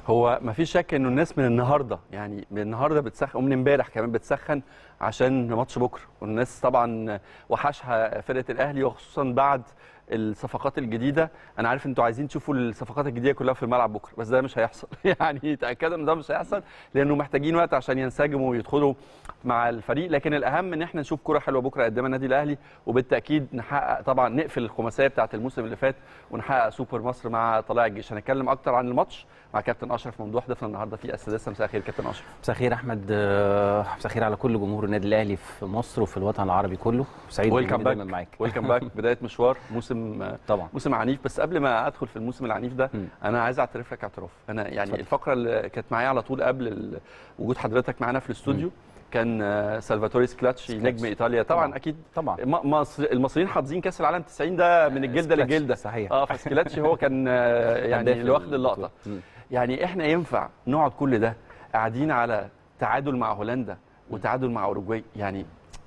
هو ما فيش شك انه الناس من النهارده يعني من النهارده بتسخن ومن امبارح كمان بتسخن عشان ماتش بكره والناس طبعا وحشها فرقه الاهلي وخصوصا بعد الصفقات الجديده انا عارف انتوا عايزين تشوفوا الصفقات الجديده كلها في الملعب بكره بس ده مش هيحصل يعني تاكدوا ان ده مش هيحصل لانه محتاجين وقت عشان ينسجموا ويدخلوا مع الفريق لكن الاهم ان احنا نشوف كره حلوه بكره قدام النادي الاهلي وبالتاكيد نحقق طبعا نقفل الخماسيه بتاعه الموسم اللي فات ونحقق سوبر مصر مع طلائع الجيش هنتكلم اكتر عن الماتش مع كابتن اشرف ممدوح ضيفنا النهارده في السادسه مساء الخير كابتن اشرف مساء الخير احمد آه، مساء الخير على كل جمهور النادي الاهلي في مصر وفي الوطن العربي كله سعيد ويلكم بوجودي دايما باك معاك ويلكم باك بدايه مشوار موسم طبعا موسم عنيف بس قبل ما ادخل في الموسم العنيف ده مم. انا عايز اعترف لك اعتراف انا يعني اتفضل. الفقره اللي كانت معايا على طول قبل ال- وجود حضرتك معانا في الاستوديو كان آه، سالفاتوري سكلاتشي سكلاتشي. نجم ايطاليا طبعا طبعا. اكيد طبعا م- مصر المصريين حافظين كاس العالم 90 ده من الجلده سكلاتشي، للجلده صحيح اه فسكلاتشي هو كان آه، يعني هداف اللي واخد البطولة. اللقطه مم. يعني احنا ينفع نقعد كل ده قاعدين على تعادل مع هولندا وتعادل مع اوروجواي يعني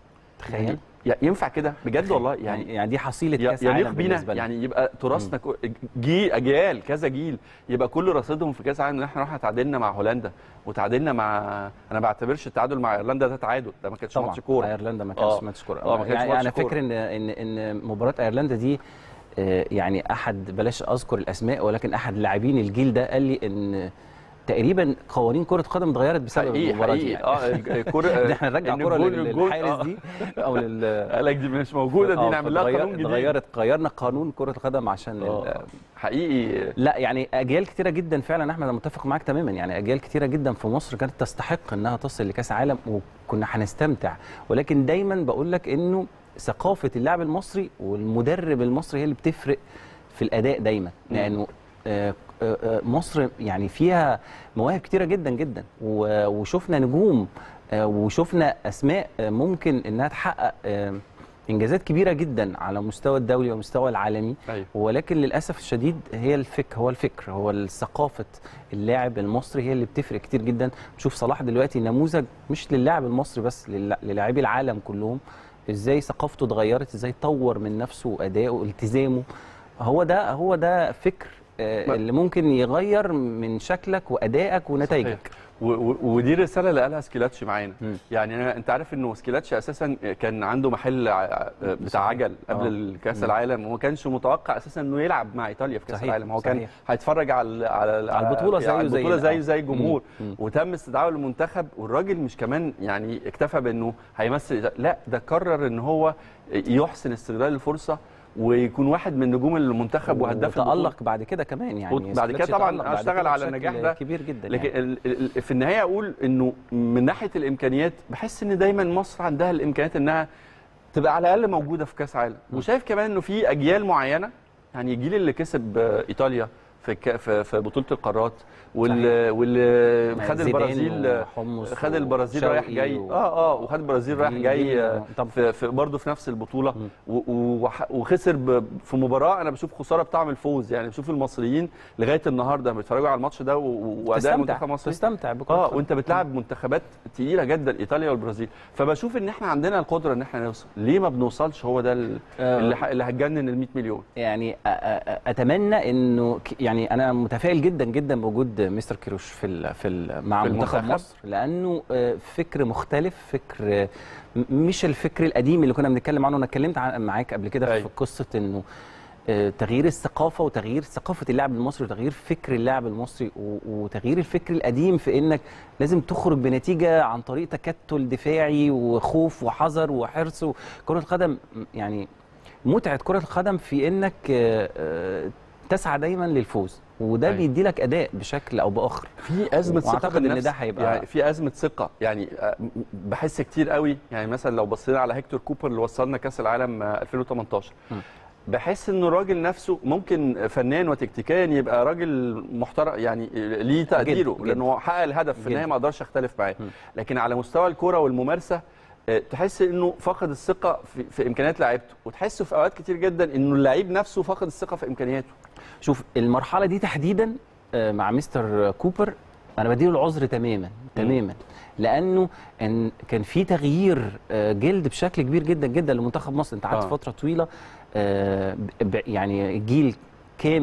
تخيل يعني ينفع كده بجد والله يعني يعني يعني دي حصيله ي- كاس يليق عالم بينا بالنسبه لنا يعني يبقى تراثنا كو- جيل اجيال كذا جيل يبقى كل رصيدهم في كاس العالم ان احنا رحنا تعادلنا مع هولندا وتعادلنا مع انا ما بعتبرش التعادل مع ايرلندا ده تعادل ده ما كانش طبعا ماتش كوره ايرلندا ما آه. كانش ماتش كوره آه، ما كانش يعني ماتش انا كورة. فاكر ان ان ان مباراه ايرلندا دي آه، يعني احد بلاش اذكر الاسماء ولكن احد لاعبين الجيل ده قال لي ان تقريبا قوانين كره قدم اتغيرت بسبب حقيقي المباراه دي حقيقي يعني. اه الكوره ان احنا نرجع إن كره الجول- لل- الجول- للحارس آه. دي او لل قال لك دي مش موجوده دي آه، نعمل لها فاتغير- قانون جديد اتغيرت غيرنا قانون كره القدم عشان ال- آه. حقيقي لا يعني اجيال كتيره جدا فعلا احمد انا متفق معاك تماما يعني اجيال كتيره جدا في مصر كانت تستحق انها تصل لكاس عالم وكنا هنستمتع ولكن دايما بقول لك انه ثقافه اللاعب المصري والمدرب المصري هي اللي بتفرق في الاداء دايما مم. لانه آه، آه، آه، مصر يعني فيها مواهب كتيره جدا جدا و- وشفنا نجوم آه، وشفنا اسماء آه، ممكن انها تحقق آه، انجازات كبيره جدا على مستوى الدولي ومستوى العالمي ايوه ولكن للاسف الشديد هي الفكر هو الفكر هو ثقافه اللاعب المصري هي اللي بتفرق كتير جدا بشوف صلاح دلوقتي نموذج مش للاعب المصري بس للا- للاعبي العالم كلهم ازاي ثقافته اتغيرت ازاي طور من نفسه وادائه التزامه هو ده هو ده فكر آه، ما- اللي ممكن يغير من شكلك وادائك ونتائجك و- و- ودي الرساله اللي قالها سكيلاتشي معانا مم. يعني أنا انت عارف انه سكيلاتشي اساسا كان عنده محل ع- بتاع صحيح. عجل قبل آه. الكاس مم. العالم وما كانش متوقع اساسا انه يلعب مع ايطاليا في كاس صحيح، العالم هو كان صحيح. هيتفرج على على على البطولة زيه على زي البطوله ال- زيه آه. زي الجمهور مم. مم. وتم استدعائه للمنتخب والراجل مش كمان يعني اكتفى بانه هيمثل لا ده قرر ان هو يحسن استغلال الفرصه ويكون واحد من نجوم المنتخب وهداف البطولة. وتألق بعد كده كمان يعني بعد كده سكلاتشي طبعاً تألق بعد اشتغل كده على بشكل النجاح ده. كبير جدا لكن يعني. ال- ال- في النهايه اقول انه من ناحيه الامكانيات بحس ان دايما مصر عندها الامكانيات انها تبقى على الاقل موجوده في كاس عالم م. وشايف كمان انه في اجيال معينه يعني الجيل اللي كسب آه، ايطاليا في ك- في في بطوله القارات واللي واللي خد زيدان البرازيل آه، وحمص خد البرازيل رايح وشوقي جاي و- اه اه وخد البرازيل رايح جيل- جاي جيل- آه، طب في, في برضه في نفس البطوله مم. و- و- وح- وخسر ب- في مباراه انا بشوف خساره بطعم الفوز يعني بشوف المصريين لغايه النهارده بيتفرجوا على الماتش ده و- و- واداء تستمتع المنتخب المصري تستمتع بكرة اه القدم. وانت بتلعب منتخبات تقيله جدا ايطاليا والبرازيل فبشوف ان احنا عندنا القدره ان احنا نوصل ليه ما بنوصلش هو ده ال- آه. اللي ح- اللي هتجنن ال 100 مليون يعني أ- أ- اتمنى انه ك- يعني انا متفائل جدا جدا بوجود مستر كيروش في ال في ال مع في منتخب المنتخب. مصر لانه آه، فكر مختلف فكر آه، م- مش الفكر القديم اللي كنا بنتكلم عنه انا اتكلمت عن- معاك قبل كده في أيوة. قصه انه آه، تغيير الثقافه وتغيير ثقافه اللاعب المصري وتغيير فكر اللاعب المصري و- وتغيير الفكر القديم في انك لازم تخرج بنتيجه عن طريق تكتل دفاعي وخوف وحذر وحرص كره القدم يعني متعه كره القدم في انك آه، آه، تسعى دايما للفوز وده أيوة. بيدي لك اداء بشكل او باخر في ازمه ثقه وأعتقد إن بالنفس ده هيبقى- يعني في ازمه ثقه يعني آه، م- بحس كتير قوي يعني مثلا لو بصينا على هيكتور كوبر اللي وصلنا كاس العالم آه، 2018 م. بحس انه الراجل نفسه ممكن فنيا وتكتيكيا يبقى راجل محترم يعني ليه تقديره جدا. لانه هو حقق الهدف في جدا. النهايه ما اقدرش اختلف معاه م. لكن على مستوى الكوره والممارسه آه، تحس انه فقد الثقه في, في امكانيات لعيبته وتحس في اوقات كتير جدا انه اللعيب نفسه فقد الثقه في امكانياته شوف المرحله دي تحديدا آه، مع مستر كوبر انا بديله العذر تماما تماما لانه ان كان في تغيير آه، جلد بشكل كبير جدا جدا لمنتخب مصر انت قعدت آه. فتره طويله آه، ب- ب- يعني جيل كامل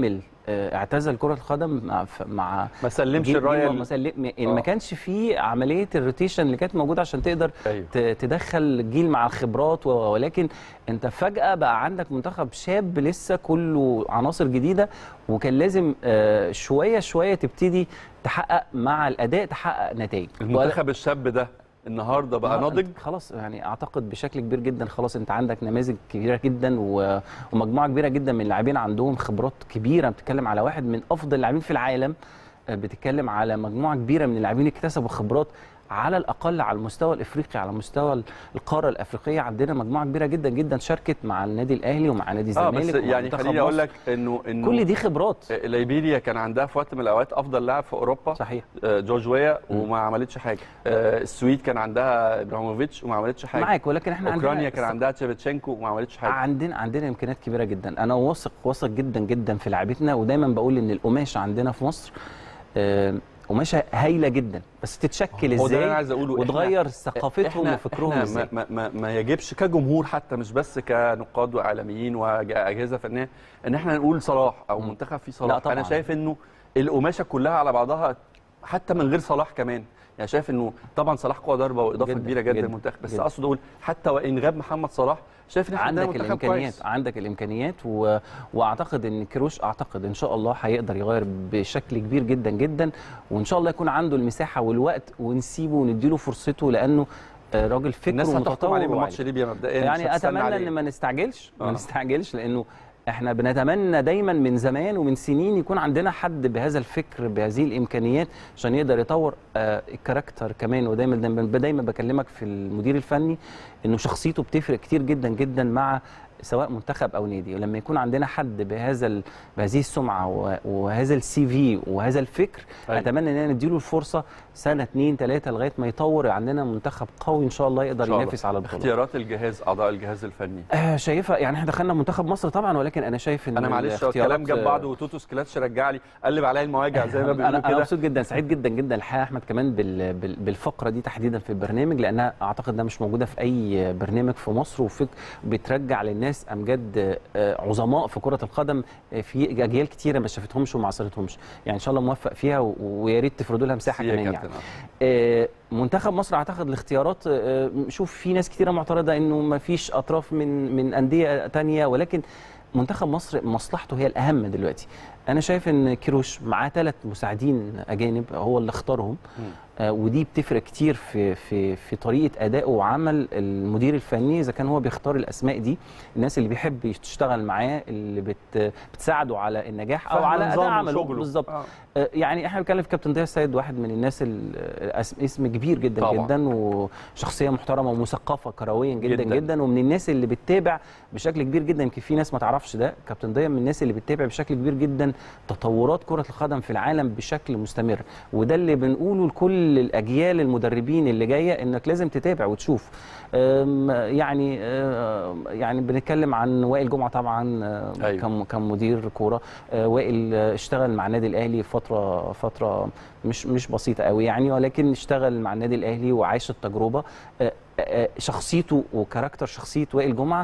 آه، اعتزل كره القدم مع مع ما سلمش جيل- الرايه جيل ال- ما سلم- يعني آه. ما كانش في عمليه الروتيشن اللي كانت موجوده عشان تقدر ايوه ت- تدخل جيل مع الخبرات و- ولكن انت فجاه بقى عندك منتخب شاب لسه كله عناصر جديده وكان لازم آه، شويه شويه تبتدي تحقق مع الاداء تحقق نتائج المنتخب الشاب ده النهارده بقى آه، ناضج خلاص يعني اعتقد بشكل كبير جدا خلاص انت عندك نماذج كبيره جدا و- ومجموعه كبيره جدا من اللاعبين عندهم خبرات كبيره بتتكلم على واحد من افضل اللاعبين في العالم آه، بتتكلم على مجموعه كبيره من اللاعبين اكتسبوا خبرات على الاقل على المستوى الافريقي على مستوى القاره الافريقيه عندنا مجموعه كبيره جدا جدا شاركت مع النادي الاهلي ومع نادي اه الزمالك بس ومع يعني منتخب خليني اقول مصر. لك انه انه كل دي خبرات ليبيريا كان عندها في وقت من الاوقات افضل لاعب في اوروبا صحيح آه، جورج ويا مم. وما عملتش حاجه آه، السويد كان عندها ابراهيموفيتش وما عملتش حاجه معاك ولكن احنا عندنا اوكرانيا كان عندها تشيفتشينكو وما عملتش حاجه عندنا عندنا امكانيات كبيره جدا انا واثق واثق جدا جدا في لعبتنا ودايما بقول ان القماشه عندنا في مصر آه، قماشه هايله جدا بس تتشكل هو ده اللي انا ازاي عايز اقوله إحنا- وتغير ثقافتهم إحنا- وفكرهم إحنا ازاي ما, ما, ما يجبش كجمهور حتى مش بس كنقاد واعلاميين واجهزه فنيه ان احنا نقول صلاح او مم. منتخب فيه لا صلاح طبعاً. انا شايف انه القماشه كلها على بعضها حتى من غير صلاح كمان يعني شايف انه طبعا صلاح قوه ضربه واضافه جداً، كبيره جدا جداً، للمنتخب بس جداً. اقصد اقول حتى وان غاب محمد صلاح شايف ان احنا عندنا عندك منتخب الامكانيات كويس عندك الامكانيات و... واعتقد ان كروش اعتقد ان شاء الله هيقدر يغير بشكل كبير جدا جدا وان شاء الله يكون عنده المساحه والوقت ونسيبه ونديله فرصته لانه آه، راجل فكره الناس هتحكم متطور عليه وواعي. بماتش ليبيا مبدئيا مش يعني هتستنى اتمنى عليه. ان ما نستعجلش ما آه. نستعجلش لانه احنا بنتمنى دايما من زمان ومن سنين يكون عندنا حد بهذا الفكر بهذه الامكانيات عشان يقدر يطور آه الكاركتر كمان ودايما دايما, دايما بكلمك في المدير الفني انه شخصيته بتفرق كتير جدا جدا مع سواء منتخب او نادي ولما يكون عندنا حد بهذا ال- بهذه السمعه و- وهذا السي في وهذا الفكر أيوة. اتمنى اننا نديله الفرصه سنه اتنين تلاته لغايه ما يطور عندنا منتخب قوي ان شاء الله إن يقدر شاء الله. ينافس على البطولات اختيارات الجهاز اعضاء الجهاز الفني آه شايفها يعني احنا دخلنا منتخب مصر طبعا ولكن انا شايف ان انا معلش هو الكلام جاب بعضه وتوتو سكلاتش رجع لي قلب عليا المواجع زي ما بيقولوا انا انا كده مبسوط جدا سعيد جدا جدا الحقيقه احمد كمان بال بال بالفقره دي تحديدا في البرنامج لانها اعتقد انها مش موجوده في اي برنامج في مصر وفك بترجع للناس امجاد آه، عظماء في كره القدم آه، في اجيال كتيره ما شافتهمش وما عصرتهمش يعني ان شاء الله موفق فيها و- ويا ريت تفردوا لها مساحه يا كمان يعني كابتن. آه، منتخب مصر اعتقد الاختيارات آه، شوف في ناس كتيره معترضه انه ما فيش اطراف من من انديه تانية ولكن منتخب مصر مصلحته هي الاهم دلوقتي انا شايف ان كيروش معاه ثلاث مساعدين اجانب هو اللي اختارهم مم. آه، ودي بتفرق كتير في في في طريقه ادائه وعمل المدير الفني اذا كان هو بيختار الاسماء دي الناس اللي بيحب تشتغل معاه اللي بت بتساعده على النجاح او فاهم على اداء نظامه عمله وشغله. بالظبط آه. آه، يعني احنا بنتكلم في كابتن ضياء السيد واحد من الناس ال- الأس- اسم كبير جدا طبعاً. طبعا. جدا وشخصيه محترمه ومثقفه كرويا جدا, جداً. جدا جدا ومن الناس اللي بتتابع بشكل كبير جدا يمكن في ناس ما تعرفش ده كابتن ضياء من الناس اللي بتتابع بشكل كبير جدا تطورات كره القدم في العالم بشكل مستمر وده اللي بنقوله لكل الاجيال المدربين اللي جايه انك لازم تتابع وتشوف أم، يعني أه، يعني بنتكلم عن وائل جمعه طبعا أه، أيوة. كم كمدير كوره أه، وائل أه، اشتغل مع النادي الاهلي فتره فتره مش مش بسيطه قوي يعني ولكن اشتغل مع النادي الاهلي وعاش التجربه أه، أه، شخصيته وكاركتر شخصيه وائل جمعه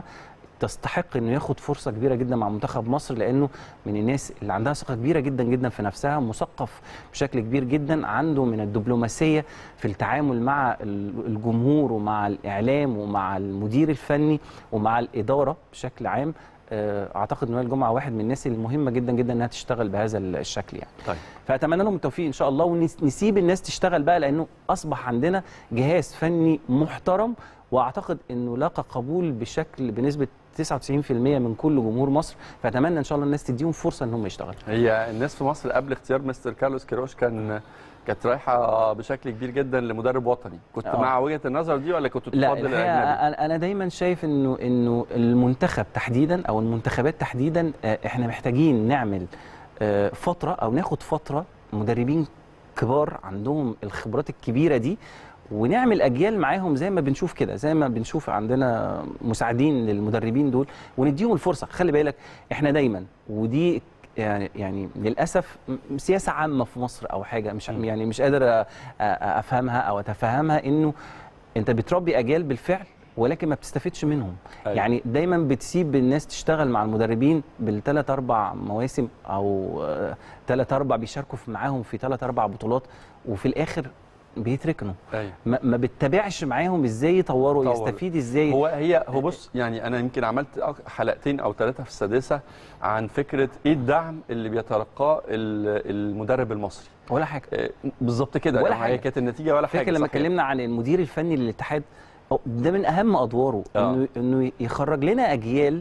تستحق انه ياخد فرصه كبيره جدا مع منتخب مصر لانه من الناس اللي عندها ثقه كبيره جدا جدا في نفسها مثقف بشكل كبير جدا عنده من الدبلوماسيه في التعامل مع ال- الجمهور ومع الاعلام ومع المدير الفني ومع الاداره بشكل عام آه، اعتقد ان وائل جمعه واحد من الناس المهمه جدا جدا انها تشتغل بهذا الشكل يعني طيب فاتمنى لهم التوفيق ان شاء الله ونسيب الناس تشتغل بقى لانه اصبح عندنا جهاز فني محترم واعتقد انه لاقى قبول بشكل بنسبه 99% من كل جمهور مصر فاتمنى ان شاء الله الناس تديهم فرصه ان هم يشتغلوا هي الناس في مصر قبل اختيار مستر كارلوس كيروش كان كانت رايحه بشكل كبير جدا لمدرب وطني كنت آه. مع وجهه النظر دي ولا كنت لا تفضل الحقيقه الاجنبي أنا- انا دايما شايف انه انه المنتخب تحديدا او المنتخبات تحديدا آه، احنا محتاجين نعمل آه، فتره او ناخد فتره مدربين كبار عندهم الخبرات الكبيره دي ونعمل اجيال معاهم زي ما بنشوف كده زي ما بنشوف عندنا مساعدين للمدربين دول ونديهم الفرصه خلي بالك احنا دايما ودي يعني يعني للاسف م- سياسه عامه في مصر او حاجه مش م. يعني مش قادر أ- أ- افهمها او اتفهمها انه انت بتربي اجيال بالفعل ولكن ما بتستفدش منهم أيوة. يعني دايما بتسيب الناس تشتغل مع المدربين بالثلاث اربع مواسم او ثلاث اربع بيشاركوا في معاهم في ثلاث اربع بطولات وفي الاخر بيتركنوا أيوة. ما, ما بتتابعش معاهم ازاي يطوروا طور. يستفيد ازاي هو هي هو بص يعني انا يمكن عملت أك- حلقتين او ثلاثه في السادسه عن فكره ايه الدعم اللي بيتلقاه ال- المدرب المصري ولا حاجه آه، بالظبط كده ولا يعني هي حاجة. كانت النتيجه ولا حاجه فاكر لما صحيح. اتكلمنا عن المدير الفني للاتحاد أو ده من اهم ادواره آه. انه انه يخرج لنا اجيال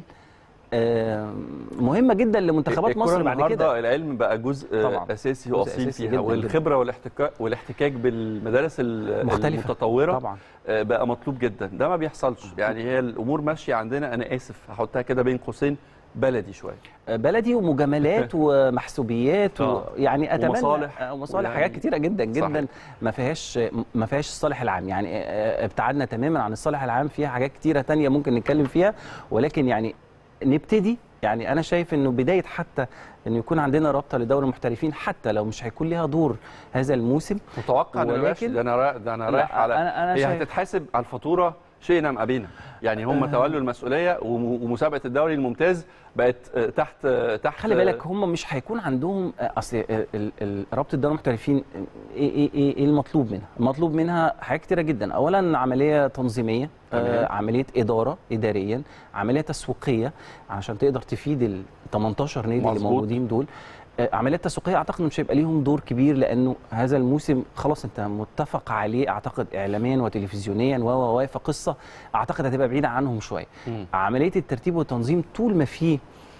آه، مهمه جدا لمنتخبات الكرة مصر بعد النهاردة كده العلم بقى جزء طبعاً. اساسي جزء واصيل أساسي فيها جداً والخبره والاحتكاك والاحتكاك بالمدارس ال- مختلفة. المتطوره طبعا آه، بقى مطلوب جدا ده ما بيحصلش يعني هي الامور ماشيه عندنا انا اسف هحطها كده بين قوسين بلدي شويه بلدي ومجاملات ومحسوبيات و... آه. يعني اتمنى ومصالح. آه، ومصالح ويعني- حاجات كتيره جدا جدا صحيح. ما فيهاش ما فيهاش الصالح العام يعني آه، ابتعدنا تماما عن الصالح العام فيها حاجات كتيره تانية ممكن نتكلم فيها ولكن يعني نبتدي يعني انا شايف انه بدايه حتى انه يكون عندنا رابطه لدوري المحترفين حتى لو مش هيكون ليها دور هذا الموسم متوقع ان ولكن- ولكن ده انا را- ده انا لا، رايح على أنا- أنا هي شايف- هتتحاسب على الفاتوره شئنا ام ابينا يعني هم آه. تولوا المسؤوليه وم- ومسابقه الدوري الممتاز بقت آه، تحت آه، تحت خلي بالك هم مش هيكون عندهم آه، اصل ال- ال- ال- رابطه الدوري المحترفين آه، ايه ايه ايه إيه المطلوب منها؟ المطلوب منها حاجات كتيره جدا، اولا عمليه تنظيميه آه تمام. عمليه اداره اداريا، عمليه تسويقيه عشان تقدر تفيد ال 18 نادي اللي مظبوط. موجودين دول آه، عمليات تسويقيه اعتقد مش هيبقى ليهم دور كبير لانه هذا الموسم خلاص انت متفق عليه اعتقد اعلاميا وتلفزيونيا و و و فقصه اعتقد هتبقى بعيده عنهم شويه. مم. عمليه الترتيب والتنظيم طول ما في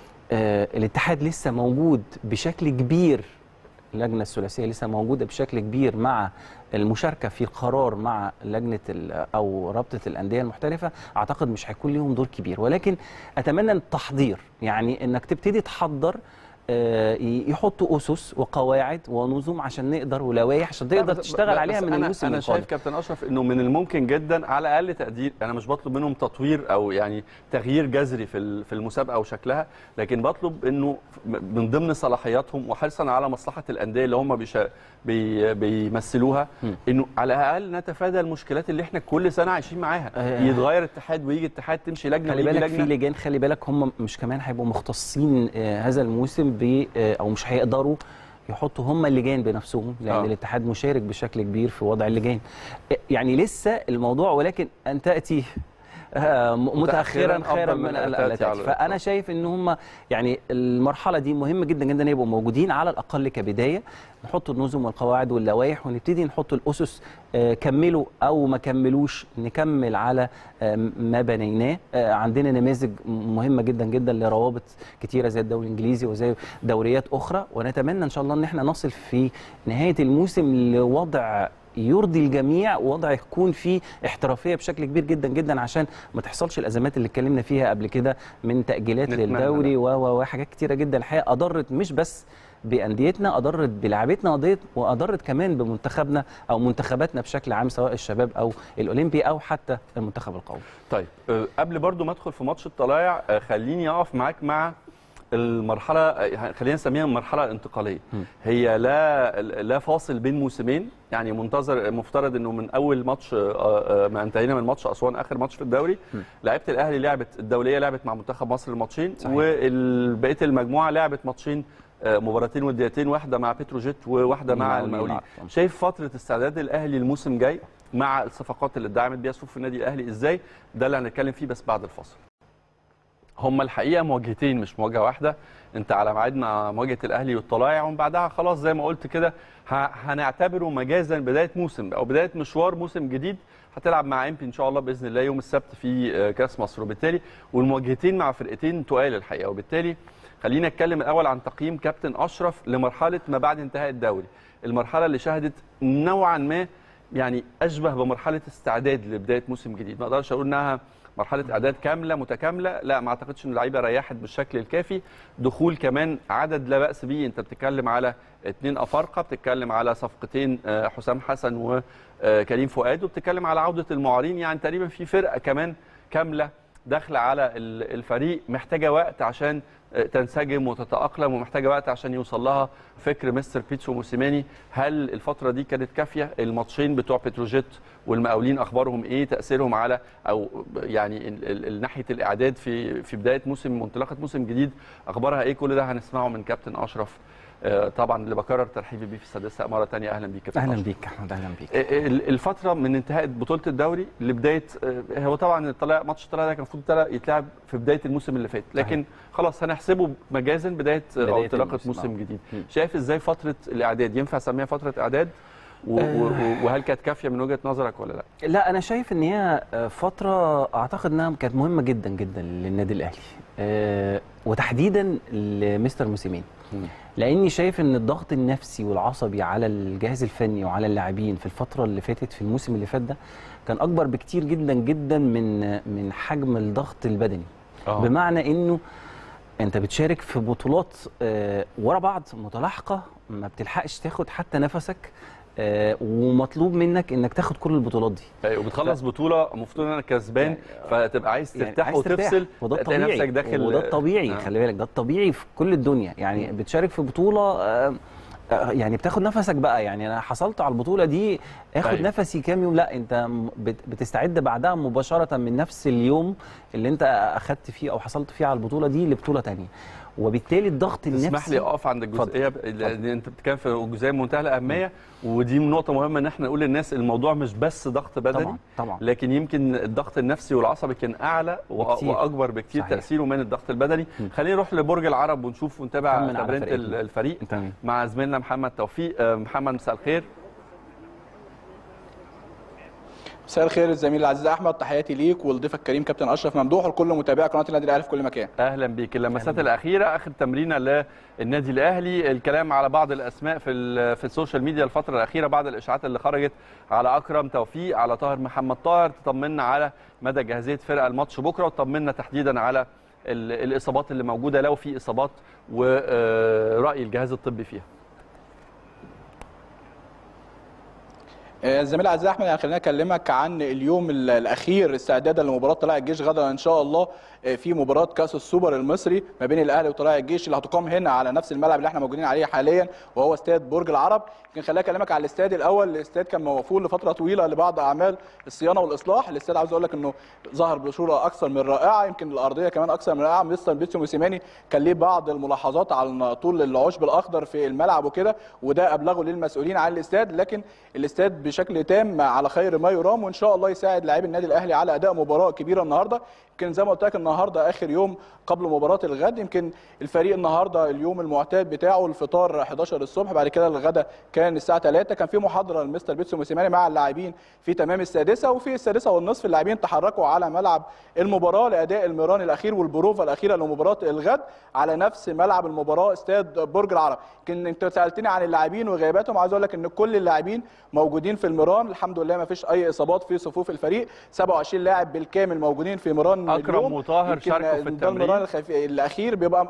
آه، الاتحاد لسه موجود بشكل كبير اللجنه الثلاثيه لسه موجوده بشكل كبير مع المشاركه في القرار مع لجنه ال- او رابطه الانديه المحترفه اعتقد مش هيكون ليهم دور كبير ولكن اتمنى التحضير يعني انك تبتدي تحضر آه، ي- يحطوا اسس وقواعد ونظم عشان نقدر ولوائح عشان لا، تقدر بس- تشتغل بس عليها من أنا الموسم انا القادم شايف كابتن اشرف انه من الممكن جدا على اقل تقدير انا مش بطلب منهم تطوير او يعني تغيير جذري في ال- في المسابقه وشكلها لكن بطلب انه من ضمن صلاحياتهم وحرصا على مصلحه الانديه اللي هم بيشا بي بيمثلوها م. انه على الاقل نتفادى المشكلات اللي احنا كل سنه عايشين معاها آه. يتغير اتحاد ويجي اتحاد تمشي لجنه خلي ويجي بالك في لجنه لجان خلي بالك هم مش كمان هيبقوا مختصين آه، هذا الموسم ب آه، او مش هيقدروا يحطوا هم اللجان بنفسهم لان آه. الاتحاد مشارك بشكل كبير في وضع اللجان آه، يعني لسه الموضوع ولكن ان تاتي آه، م- متاخرا متأخراً خيرا أفضل من من ال- أن تأتي الاتي على فانا الإطلاق. شايف ان هم يعني المرحله دي مهمه جدا جدا يبقوا موجودين على الاقل كبدايه نحط النظم والقواعد واللوائح ونبتدي نحط الاسس آه، كملوا او ما كملوش نكمل على آه، ما بنيناه آه، عندنا نماذج مهمه جدا جدا لروابط كتيره زي الدوري الانجليزي وزي دوريات اخرى ونتمنى ان شاء الله ان احنا نصل في نهايه الموسم لوضع يرضي الجميع ووضع يكون فيه احترافيه بشكل كبير جدا جدا عشان ما تحصلش الازمات اللي اتكلمنا فيها قبل كده من تاجيلات نتمنى للدوري و و وحاجات كتيره جدا الحقيقه اضرت مش بس بانديتنا اضرت بلعبتنا اضرت واضرت كمان بمنتخبنا او منتخباتنا بشكل عام سواء الشباب او الاولمبي او حتى المنتخب القومي طيب آه، قبل برضو ما ادخل في ماتش الطلايع آه، خليني اقف معاك مع المرحله آه، خلينا نسميها المرحله الانتقاليه م. هي لا لا فاصل بين موسمين يعني منتظر مفترض انه من اول ماتش آه، آه، ما انتهينا من ماتش اسوان اخر ماتش في الدوري م. لعيبه الاهلي لعبت الدوليه لعبت مع منتخب مصر الماتشين صحيح. وبقيه المجموعه لعبت ماتشين آه، مباراتين وديتين واحده مع بتروجيت وواحده مع المقاولين المقاولين العرب طبعاً. شايف فتره استعداد الاهلي الموسم جاي مع الصفقات اللي اتدعمت بيها صفوف النادي الاهلي ازاي ده اللي هنتكلم فيه بس بعد الفاصل هما الحقيقه مواجهتين مش مواجهه واحده انت على ميعاد مع مواجهه الاهلي والطلائع ومن بعدها خلاص زي ما قلت كده ه- هنعتبره مجازا بدايه موسم او بدايه مشوار موسم جديد هتلعب مع امبي ان شاء الله باذن الله يوم السبت في آه، كاس مصر وبالتالي والمواجهتين مع فرقتين تقال الحقيقه وبالتالي خلينا نتكلم الاول عن تقييم كابتن اشرف لمرحله ما بعد انتهاء الدوري المرحله اللي شهدت نوعا ما يعني اشبه بمرحله استعداد لبدايه موسم جديد ما اقدرش اقول انها مرحله اعداد كامله متكامله لا ما اعتقدش ان اللعيبه ريحت بالشكل الكافي دخول كمان عدد لا باس به انت بتتكلم على اثنين افارقه بتتكلم على صفقتين آه، حسام حسن وكريم فؤاد وبتتكلم على عوده المعارين يعني تقريبا في فرقه كمان كامله داخله على ال- الفريق محتاجه وقت عشان تنسجم وتتاقلم ومحتاجه وقت عشان يوصل لها فكر مستر بيتسو موسيماني هل الفتره دي كانت كافيه الماتشين بتوع بتروجيت والمقاولين اخبارهم ايه تاثيرهم على او يعني ال- ال- ال- ناحيه الاعداد في في بدايه موسم منطلقه موسم جديد اخبارها ايه كل ده هنسمعه من كابتن اشرف آه، طبعا اللي بكرر ترحيبي بيه في السادسه مره ثانيه اهلا بيك كابتن اهلا أشرف. بيك احمد اهلا بيك ال- الفتره من انتهاء بطوله الدوري لبدايه آه، هو طبعا الطلع ماتش الطلع ده كان المفروض طلع- يتلعب في بدايه الموسم اللي فات لكن خلاص هنحسبه مجازا بدايه آه، او بداية انطلاقه الموسم، موسم آه. جديد مم. شايف ازاي فتره الاعداد ينفع اسميها فتره اعداد و- و- و- وهل كانت كافيه من وجهه نظرك ولا لا لا انا شايف ان هي آه، فتره اعتقد انها كانت مهمه جدا جدا للنادي الاهلي آه، وتحديدا لمستر موسيماني لاني شايف ان الضغط النفسي والعصبي على الجهاز الفني وعلى اللاعبين في الفتره اللي فاتت في الموسم اللي فات ده كان اكبر بكتير جدا جدا من من حجم الضغط البدني آه. بمعنى انه انت بتشارك في بطولات آه، ورا بعض متلاحقه ما بتلحقش تاخد حتى نفسك آه، ومطلوب منك انك تاخد كل البطولات دي أيوة، وبتخلص بطوله المفروض انا كسبان يعني- فتبقى عايز يعني ترتاح عايز ترتاح، وتفصل وده تلاقي الطبيعي نفسك داخل وده الطبيعي آه. خلي بالك ده الطبيعي في كل الدنيا يعني بتشارك في بطوله آه، آه، يعني بتاخد نفسك بقى يعني انا حصلت على البطوله دي اخد أيوة. نفسي كام يوم لا انت م- بت- بتستعد بعدها مباشره من نفس اليوم اللي انت اخدت فيه او حصلت فيه على البطوله دي لبطوله تانية وبالتالي الضغط النفسي تسمح لي اقف عند الجزئيه ب- لان انت بتتكلم في جزئيه منتهى الاهميه ودي نقطه مهمه ان احنا نقول للناس الموضوع مش بس ضغط بدني طبعا طبعا لكن يمكن الضغط النفسي والعصبي كان اعلى وأ- بكتير. واكبر بكتير صحيح. تاثيره من الضغط البدني م. خلينا نروح لبرج العرب ونشوف ونتابع طمن على تمرينه فريقنا. ال- الفريق تمام مع زميلنا محمد توفيق آه، محمد مساء الخير مساء الخير الزميل العزيز احمد تحياتي ليك ولضيفك الكريم كابتن اشرف ممدوح ولكل متابعي قناه النادي الاهلي في كل مكان اهلا بيك اللمسات الاخيره اخر تمرينه للنادي الاهلي الكلام على بعض الاسماء في ال- في السوشيال ميديا الفتره الاخيره بعض الاشاعات اللي خرجت على اكرم توفيق على طاهر محمد طاهر تطمنا على مدى جاهزيه فرق الماتش بكره وتطمنا تحديدا على ال- الاصابات اللي موجوده لو في اصابات وراي الجهاز الطبي فيها آه، الزميل العزيز احمد يعني خليني اكلمك عن اليوم ال- الاخير استعدادا لمباراه طلائع الجيش غدا ان شاء الله آه، في مباراه كاس السوبر المصري ما بين الاهلي وطلائع الجيش اللي هتقام هنا على نفس الملعب اللي احنا موجودين عليه حاليا وهو استاد برج العرب يمكن خليني اكلمك على الاستاد الاول الاستاد كان موقوف لفتره طويله لبعض اعمال الصيانه والاصلاح الاستاد عاوز اقول لك انه ظهر بصوره اكثر من رائعه يمكن الارضيه كمان اكثر من رائعه مستر بيتسو موسيماني كان ليه بعض الملاحظات على طول العشب الاخضر في الملعب وكده وده ابلغه للمسؤولين عن الاستاد لكن الاستاد بشكل تام على خير ما يرام وان شاء الله يساعد لاعبي النادي الاهلي على اداء مباراه كبيره النهارده يمكن زي ما قلت لك النهارده اخر يوم قبل مباراه الغد يمكن الفريق النهارده اليوم المعتاد بتاعه الفطار 11 الصبح بعد كده الغدا كان الساعه 3 كان في محاضره لمستر بيتسو موسيماني مع اللاعبين في تمام السادسه وفي السادسه والنصف اللاعبين تحركوا على ملعب المباراه لاداء المران الاخير والبروفه الاخيره لمباراه الغد على نفس ملعب المباراه استاد برج العرب يمكن انت سالتني عن اللاعبين وغياباتهم عايز اقول لك ان كل اللاعبين موجودين في المران الحمد لله ما فيش اي اصابات في صفوف الفريق 27 لاعب بالكامل موجودين في مران أكرم اليوم. وطاهر يمكن شاركوا في ده التمرين. المران الخف... الاخير بيبقى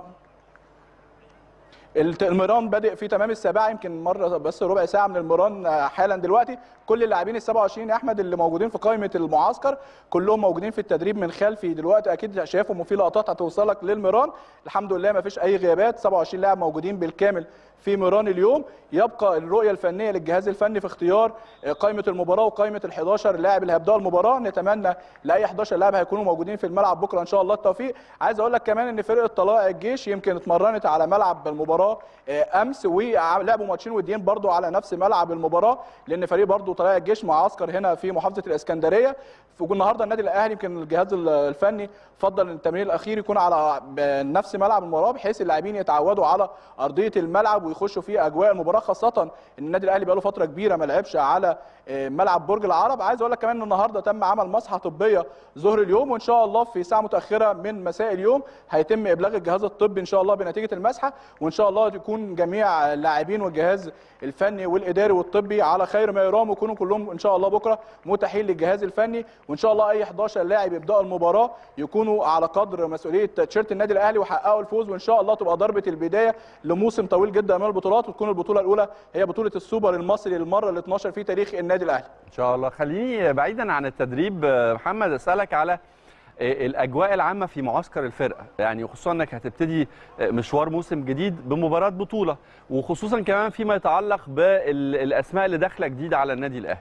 الت- المران بادئ في تمام السابعه يمكن مره بس ربع ساعه من المران آه، حالا دلوقتي كل اللاعبين ال 27 يا احمد اللي موجودين في قائمه المعسكر كلهم موجودين في التدريب من خلفي دلوقتي اكيد شايفهم وفي لقطات هتوصلك للمران الحمد لله ما فيش اي غيابات 27 لاعب موجودين بالكامل في ميران اليوم يبقى الرؤيه الفنيه للجهاز الفني في اختيار آه، قائمه المباراه وقائمه ال 11 لاعب اللي هيبداوا المباراه نتمنى لاي 11 لاعب هيكونوا موجودين في الملعب بكره ان شاء الله التوفيق عايز اقول لك كمان ان فرقه طلائع الجيش يمكن اتمرنت على ملعب المباراه آه، امس ولعبوا ماتشين وديين برضو على نفس ملعب المباراه لان فريق برضو طلائع الجيش معسكر هنا في محافظه الاسكندريه في النهارده النادي الاهلي يمكن الجهاز الفني فضل ان التمرين الاخير يكون على نفس ملعب المباراه بحيث اللاعبين يتعودوا على ارضيه الملعب ويخشوا في اجواء المباراه خاصه ان النادي الاهلي بقاله فتره كبيره ما لعبش على آه، ملعب برج العرب عايز اقول لك كمان ان النهارده تم عمل مصحه طبيه ظهر اليوم وان شاء الله في ساعه متاخره من مساء اليوم هيتم ابلاغ الجهاز الطبي ان شاء الله بنتيجه المسحه وان شاء الله يكون جميع اللاعبين والجهاز الفني والاداري والطبي على خير ما يرام ويكونوا كلهم ان شاء الله بكره متاحين للجهاز الفني وان شاء الله اي 11 لاعب يبداوا المباراه يكونوا على قدر مسؤوليه تيشيرت النادي الاهلي وحققوا الفوز وان شاء الله تبقى ضربه البدايه لموسم طويل جدا من البطولات وتكون البطوله الاولى هي بطوله السوبر المصري للمره ال 12 في تاريخ النادي الاهلي ان شاء الله خليني بعيدا عن التدريب آه، محمد اسالك على آه، الاجواء العامه في معسكر الفرقه يعني خصوصا انك هتبتدي آه، مشوار موسم جديد بمباراه بطوله وخصوصا كمان فيما يتعلق بالاسماء اللي داخله جديده على النادي الاهلي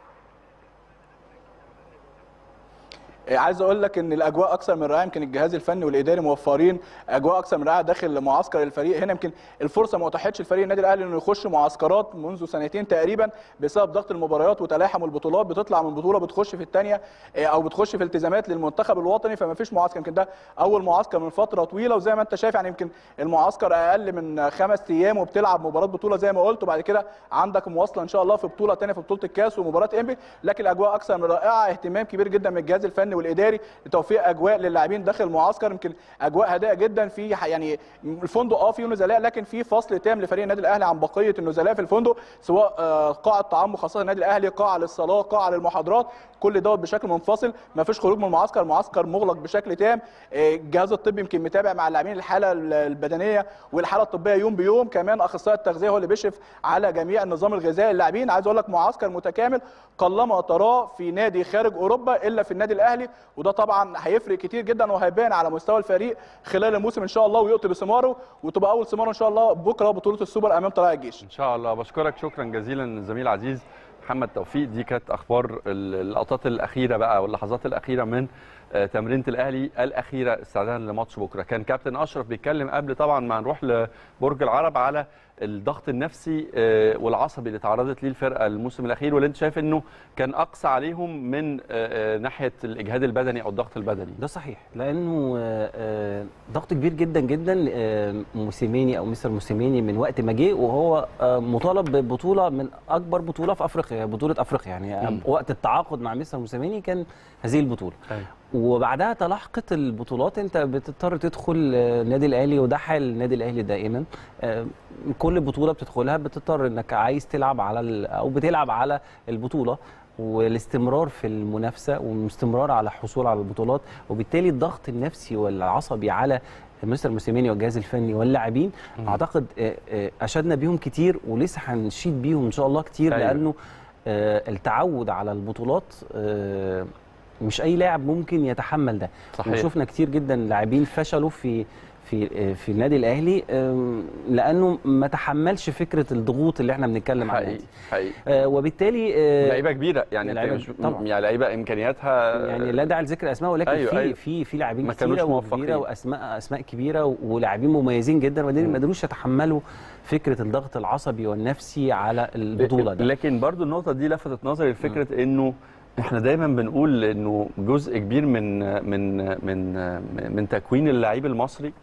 إيه، عايز اقول لك ان الاجواء اكثر من رائعه يمكن الجهاز الفني والاداري موفرين اجواء اكثر من رائعه داخل معسكر الفريق هنا يمكن الفرصه ما اتاحتش الفريق النادي الاهلي انه يخش معسكرات منذ سنتين تقريبا بسبب ضغط المباريات وتلاحم البطولات بتطلع من بطوله بتخش في الثانيه او بتخش في التزامات للمنتخب الوطني فما فيش معسكر يمكن ده اول معسكر من فتره طويله وزي ما انت شايف يعني يمكن المعسكر اقل من خمس ايام وبتلعب مباراه بطوله زي ما قلت وبعد كده عندك مواصله ان شاء الله في بطوله ثانيه في بطوله الكاس ومباراه انبي لكن الاجواء اكثر من رائعه اهتمام كبير جدا من الجهاز الفني والاداري لتوفير اجواء للاعبين داخل المعسكر يمكن اجواء هادئه جدا في ح- يعني الفندق اه فيه نزلاء لكن في فصل تام لفريق النادي الاهلي عن بقيه النزلاء في الفندق سواء آه، قاعه طعام مخصصه للنادي الاهلي قاعه للصلاه قاعه للمحاضرات كل دوت بشكل منفصل ما فيش خروج من المعسكر المعسكر مغلق بشكل تام آه، الجهاز الطبي يمكن متابع مع اللاعبين الحاله البدنيه والحاله الطبيه يوم بيوم كمان اخصائي التغذيه هو اللي بيشرف على جميع النظام الغذائي للاعبين عايز اقول لك معسكر متكامل قلما تراه في نادي خارج اوروبا الا في النادي الاهلي وده طبعا هيفرق كتير جدا وهيبان على مستوى الفريق خلال الموسم ان شاء الله ويؤتي بثماره وتبقى اول ثماره ان شاء الله بكره بطوله السوبر امام طلائع الجيش ان شاء الله بشكرك شكرا جزيلا الزميل العزيز محمد توفيق دي كانت اخبار ال- اللقطات الاخيره بقى واللحظات الاخيره من آه، تمرينه الاهلي الاخيره استعدادا لماتش بكره كان كابتن اشرف بيتكلم قبل طبعا ما نروح لبرج العرب على الضغط النفسي آه، والعصبي اللي تعرضت ليه الفرقه الموسم الاخير واللي انت شايف انه كان اقصى عليهم من آه، آه، ناحيه الاجهاد البدني او الضغط البدني ده صحيح لانه آه، آه، ضغط كبير جدا جدا آه، موسيماني او مستر موسيماني من وقت ما جه وهو آه، مطالب ببطوله من اكبر بطوله في افريقيا بطوله افريقيا يعني مم. وقت التعاقد مع مستر موسيماني كان هذه البطوله أيوة. وبعدها تلاحقت البطولات انت بتضطر تدخل آه، النادي الاهلي وده حال النادي الاهلي دائما آه، كل بطوله بتدخلها بتضطر انك عايز تلعب على ال- او بتلعب على البطوله والاستمرار في المنافسه والاستمرار على الحصول على البطولات وبالتالي الضغط النفسي والعصبي على مستر موسيماني والجهاز الفني واللاعبين اعتقد آه، آه، اشدنا بيهم كتير ولسه هنشيد بيهم ان شاء الله كتير أيوة. لانه آه، التعود على البطولات آه، مش اي لاعب ممكن يتحمل ده صحيح. وشفنا كتير جدا لاعبين فشلوا في في في النادي الاهلي آم، لانه ما تحملش فكره الضغوط اللي احنا بنتكلم عنها حقيقي دي حقيقي آه، وبالتالي آه، لعيبه كبيره يعني لعيبة مش طبعاً. يعني لعيبه امكانياتها يعني لا داعي لذكر اسماء ولكن أيوة، في أيوة. في في لاعبين ما كانوش كتيره موفقين. وكبيره واسماء اسماء كبيره ولاعبين مميزين جدا وبعدين ما قدروش يتحملوا فكره الضغط العصبي والنفسي على البطوله ده لكن برضو النقطة دي لفتت نظري لفكرة انه احنا دايما بنقول انه جزء كبير من من من من تكوين اللعيب المصري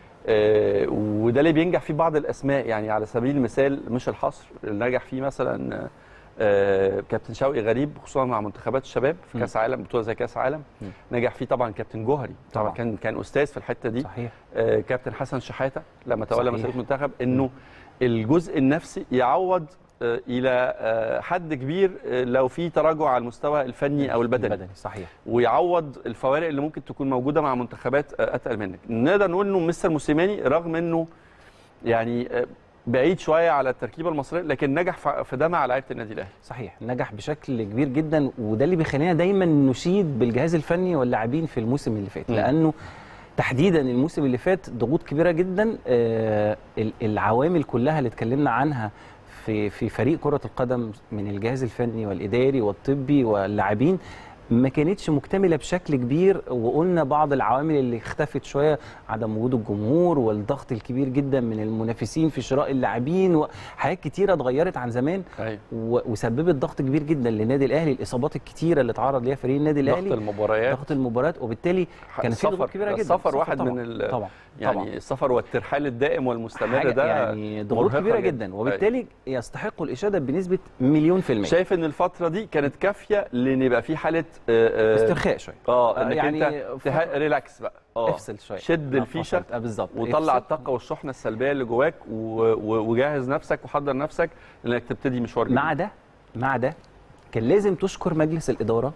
آه وده اللي بينجح فيه بعض الاسماء يعني على سبيل المثال مش الحصر اللي نجح فيه مثلا آه كابتن شوقي غريب خصوصا مع منتخبات الشباب في كاس عالم بطوله زي كاس عالم نجح فيه طبعا كابتن جوهري طبعا طبعاً. كان كان استاذ في الحته دي صحيح آه، كابتن حسن شحاته لما تولى صحيح. مسؤوليه المنتخب انه الجزء النفسي يعوض آه، الى آه، حد كبير آه، لو في تراجع على المستوى الفني او البدني البدني صحيح ويعوض الفوارق اللي ممكن تكون موجوده مع منتخبات آه، اتقل منك نقدر نقول انه مستر موسيماني رغم انه يعني آه، بعيد شويه على التركيبه المصريه لكن نجح في- في ده مع لعيبه النادي الاهلي صحيح نجح بشكل كبير جدا وده اللي بيخلينا دايما نشيد بالجهاز الفني واللاعبين في الموسم اللي فات مم. لانه تحديدا الموسم اللي فات ضغوط كبيره جدا آه، ال- العوامل كلها اللي اتكلمنا عنها في في فريق كره القدم من الجهاز الفني والاداري والطبي واللاعبين ما كانتش مكتمله بشكل كبير وقلنا بعض العوامل اللي اختفت شويه عدم وجود الجمهور والضغط الكبير جدا من المنافسين في شراء اللاعبين وحاجات كتيره اتغيرت عن زمان ايوه و- وسببت ضغط كبير جدا للنادي الاهلي الاصابات الكتيره اللي اتعرض ليها فريق النادي ضغط الاهلي المباريات ضغط المباريات وبالتالي كان في ضغوط السفر كبيره جدا السفر واحد طبعا من ال- طبعا يعني طبعا. السفر والترحال الدائم والمستمر حاجة ده يعني ضغوط مرهقة كبيره جدا وبالتالي يستحقوا الاشاده بنسبه مليون في الميه شايف ان الفتره دي كانت كافيه لان يبقى في حاله آه، آه، استرخاء شويه اه آه، انك يعني يعني انت تها- ريلاكس بقى اه افصل شويه شد آه، الفيشه فصلت. آه، بالظبط وطلع افصل. الطاقه والشحنه السلبيه اللي جواك و- و- وجهز نفسك وحضر نفسك انك تبتدي مشوار جديد مع ده مع ده كان لازم تشكر مجلس الاداره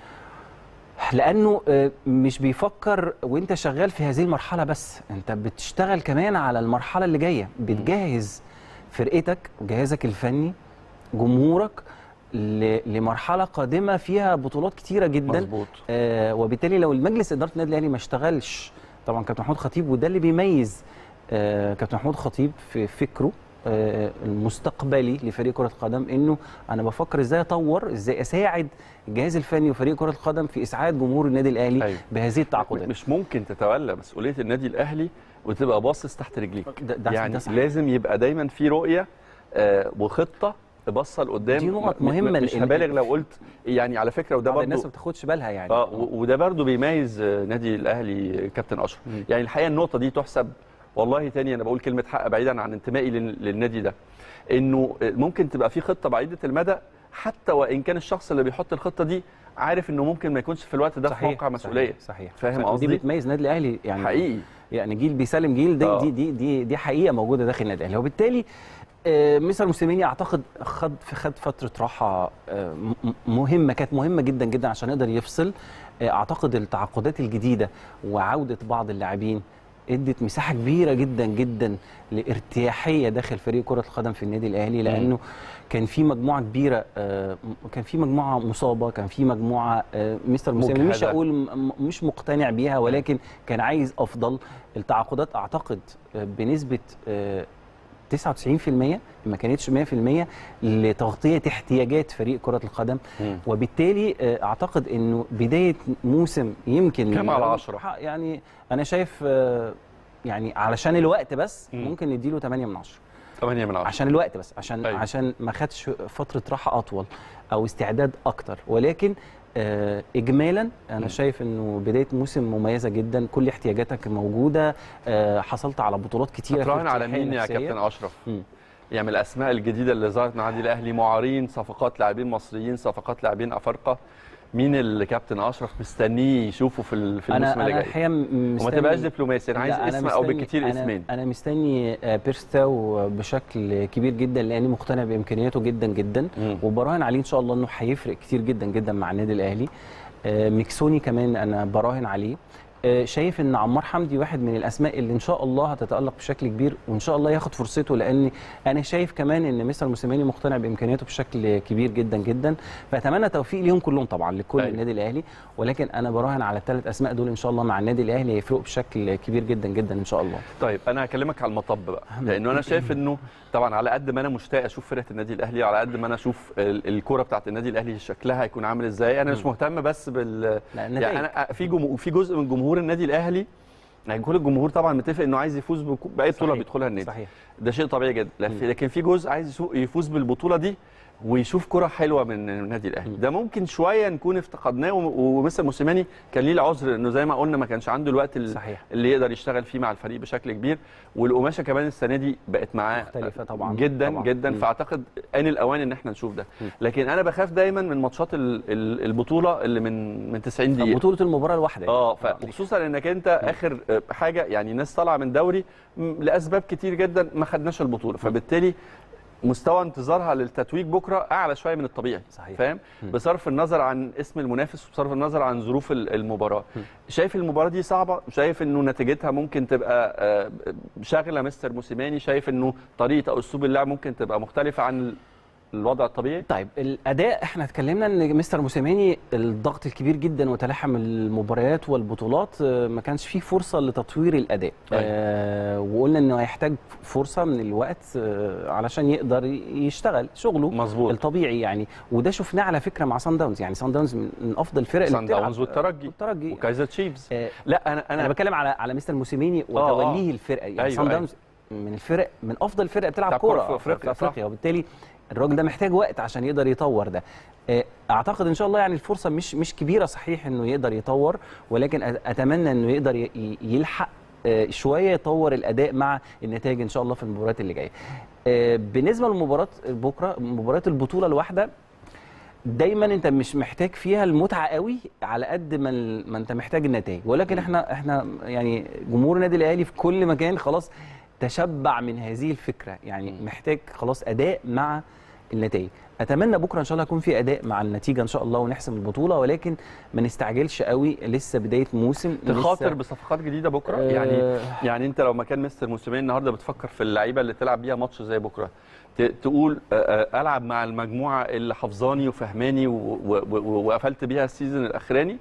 لانه آه، مش بيفكر وانت شغال في هذه المرحله بس انت بتشتغل كمان على المرحله اللي جايه بتجهز فرقتك وجهازك الفني جمهورك ل- لمرحله قادمه فيها بطولات كتيره جدا مظبوط آه وبالتالي لو المجلس اداره النادي الاهلي ما اشتغلش طبعا كابتن محمود خطيب وده اللي بيميز آه كابتن محمود خطيب في فكره آه المستقبلي لفريق كره القدم انه انا بفكر ازاي اطور ازاي اساعد الجهاز الفني وفريق كره القدم في اسعاد جمهور النادي الاهلي أيوة. بهذه التعاقدات مش ممكن تتولى مسؤوليه النادي الاهلي وتبقى باصص تحت رجليك ده, ده, يعني ده صح. لازم يبقى دايما في رؤيه آه، وخطه تبص لقدام دي نقط م- م- مهمة مش لأن- هبالغ لو قلت يعني على فكره وده بعض الناس برضه ما بتاخدش بالها يعني اه و- وده برضه بيميز آه، نادي الاهلي كابتن اشرف مم. يعني الحقيقه النقطه دي تحسب والله تاني انا بقول كلمه حق بعيدا عن انتمائي لل- للنادي ده انه آه، ممكن تبقى في خطه بعيده المدى حتى وان كان الشخص اللي بيحط الخطه دي عارف انه ممكن ما يكونش في الوقت ده في موقع مسؤوليه صحيح, صحيح. فاهم صحيح. قصدي؟ ودي بتميز النادي الاهلي يعني حقيقي يعني جيل بيسلم جيل دي آه. دي دي دي, دي حقيقه موجوده داخل النادي الاهلي وبالتالي آه، مستر موسيماني اعتقد خد في خد فتره راحه آه، م- م- مهمه كانت مهمه جدا جدا عشان يقدر يفصل آه، اعتقد التعاقدات الجديده وعوده بعض اللاعبين ادت مساحه كبيره جدا جدا لارتياحيه داخل فريق كره القدم في النادي الاهلي لانه كان في مجموعه كبيره آه، م- كان في مجموعه مصابه كان في مجموعه آه، مستر موسيماني مش مجهدة. هقول م- م- مش مقتنع بيها ولكن كان عايز افضل التعاقدات اعتقد آه، بنسبه آه، 99% ما كانتش 100% لتغطيه احتياجات فريق كره القدم مم. وبالتالي آه، اعتقد انه بدايه موسم يمكن كام على عشرة؟ يعني انا شايف آه، يعني علشان الوقت بس مم. ممكن نديله 8 من 10 8 من 10 عشان الوقت بس عشان أيوة. أيوة. عشان ما خدش فتره راحه اطول او استعداد اكتر ولكن آه اجمالا انا م. شايف انه بدايه موسم مميزه جدا كل احتياجاتك موجوده آه حصلت على بطولات كتيره هتراهن على ارتياحية مين يا نفسية. كابتن اشرف؟ مم. يعني من الاسماء الجديده اللي ظهرت مع النادي الاهلي معارين صفقات لاعبين مصريين صفقات لاعبين افارقه مين اللي كابتن اشرف مستنيه يشوفه في ال- في الموسم انا اللي انا جاي؟ الحقيقه م- وما مستني تبقاش دبلوماسي انا عايز لا، اسم او مستني- بالكتير أنا اسمين انا مستني آه، بيرستاو بشكل كبير جدا لاني مقتنع بامكانياته جدا جدا مم. وبراهن عليه ان شاء الله انه هيفرق كتير جدا جدا مع النادي الاهلي آه، ميكسوني كمان انا براهن عليه آه، شايف ان عمار حمدي واحد من الاسماء اللي ان شاء الله هتتالق بشكل كبير وان شاء الله ياخد فرصته لان انا شايف كمان ان مستر موسيماني مقتنع بامكانياته بشكل كبير جدا جدا فاتمنى توفيق ليهم كلهم طبعا لكل أيوة. النادي الاهلي ولكن انا براهن على الثلاث اسماء دول ان شاء الله مع النادي الاهلي هيفرقوا بشكل كبير جدا جدا ان شاء الله طيب انا هكلمك على المطب بقى لانه انا شايف انه طبعا على قد ما انا مشتاق اشوف فرقه النادي الاهلي على قد ما انا اشوف ال- الكوره بتاعت النادي الاهلي شكلها هيكون عامل ازاي انا مش مهتم بس بال لا يعني النتائج. انا في جمهور في جزء من جمهور النادي الاهلي يعني كل الجمهور طبعا متفق انه عايز يفوز بكو- باي بطوله صحيح. بيدخلها النادي صحيح ده شيء طبيعي جدا لكن- لكن في جزء عايز يسوق- يفوز بالبطوله دي ويشوف كره حلوه من النادي الاهلي ده ممكن شويه نكون افتقدناه وم- ومستر موسيماني كان ليه العذر انه زي ما قلنا ما كانش عنده الوقت ال- صحيح. اللي يقدر يشتغل فيه مع الفريق بشكل كبير والقماشه كمان السنه دي بقت معاه مختلفة طبعاً. جدا طبعاً. جدا مم. فاعتقد ان الاوان ان احنا نشوف ده مم. لكن انا بخاف دايما من ماتشات ال- ال- البطوله اللي من من 90 دقيقه بطوله المباراه الواحده اه فخصوصا انك انت اخر آه، حاجه يعني ناس طالعه من دوري م- لاسباب كتير جدا ما خدناش البطوله فبالتالي مستوى انتظارها للتتويج بكره اعلى شويه من الطبيعي صحيح. فاهم مم. بصرف النظر عن اسم المنافس وبصرف النظر عن ظروف ال- المباراه شايف المباراه دي صعبه شايف انه نتيجتها ممكن تبقى آه، شاغله مستر موسيماني شايف انه طريقه او اسلوب اللعب ممكن تبقى مختلفه عن ال- الوضع الطبيعي طيب الاداء احنا اتكلمنا ان مستر موسيماني الضغط الكبير جدا وتلاحم المباريات والبطولات آه، ما كانش فيه فرصه لتطوير الاداء أيوة. آه وقلنا انه هيحتاج فرصه من الوقت آه علشان يقدر يشتغل شغله مظبوط الطبيعي يعني وده شفناه على فكره مع سان داونز يعني سان داونز من من افضل الفرق اللي سان بتلعب داونز والترجي. والترجي وكايزر تشيفز آه لا انا انا انا بتكلم على على مستر موسيماني آه، آه. وتوليه الفرقه يعني أيوة، سان أيوة. داونز من الفرق من افضل الفرق بتلعب بتلعب كورة كوره في أفريقيا، في افريقيا وبالتالي الراجل ده محتاج وقت عشان يقدر يطور ده آه، اعتقد ان شاء الله يعني الفرصه مش مش كبيره صحيح انه يقدر يطور ولكن أ- اتمنى انه يقدر ي- ي- يلحق آه، شويه يطور الاداء مع النتائج ان شاء الله في المباريات اللي جايه آه، بالنسبه لمباراه بكره مباراه البطوله الواحده دايما انت مش محتاج فيها المتعه قوي على قد ما ال- ما انت محتاج النتائج ولكن احنا احنا يعني جمهور النادي الاهلي في كل مكان خلاص تشبع من هذه الفكره يعني محتاج خلاص اداء مع النتائج اتمنى بكره ان شاء الله يكون في اداء مع النتيجه ان شاء الله ونحسم البطوله ولكن ما نستعجلش قوي لسه بدايه موسم تخاطر لسه بصفقات جديده بكره آه، يعني يعني انت لو مكان مستر موسيماني النهارده بتفكر في اللعيبه اللي تلعب بيها ماتش زي بكره ت- تقول آه، آه، العب مع المجموعه اللي حافظاني وفهماني و- و- و- وقفلت بيها السيزون الاخراني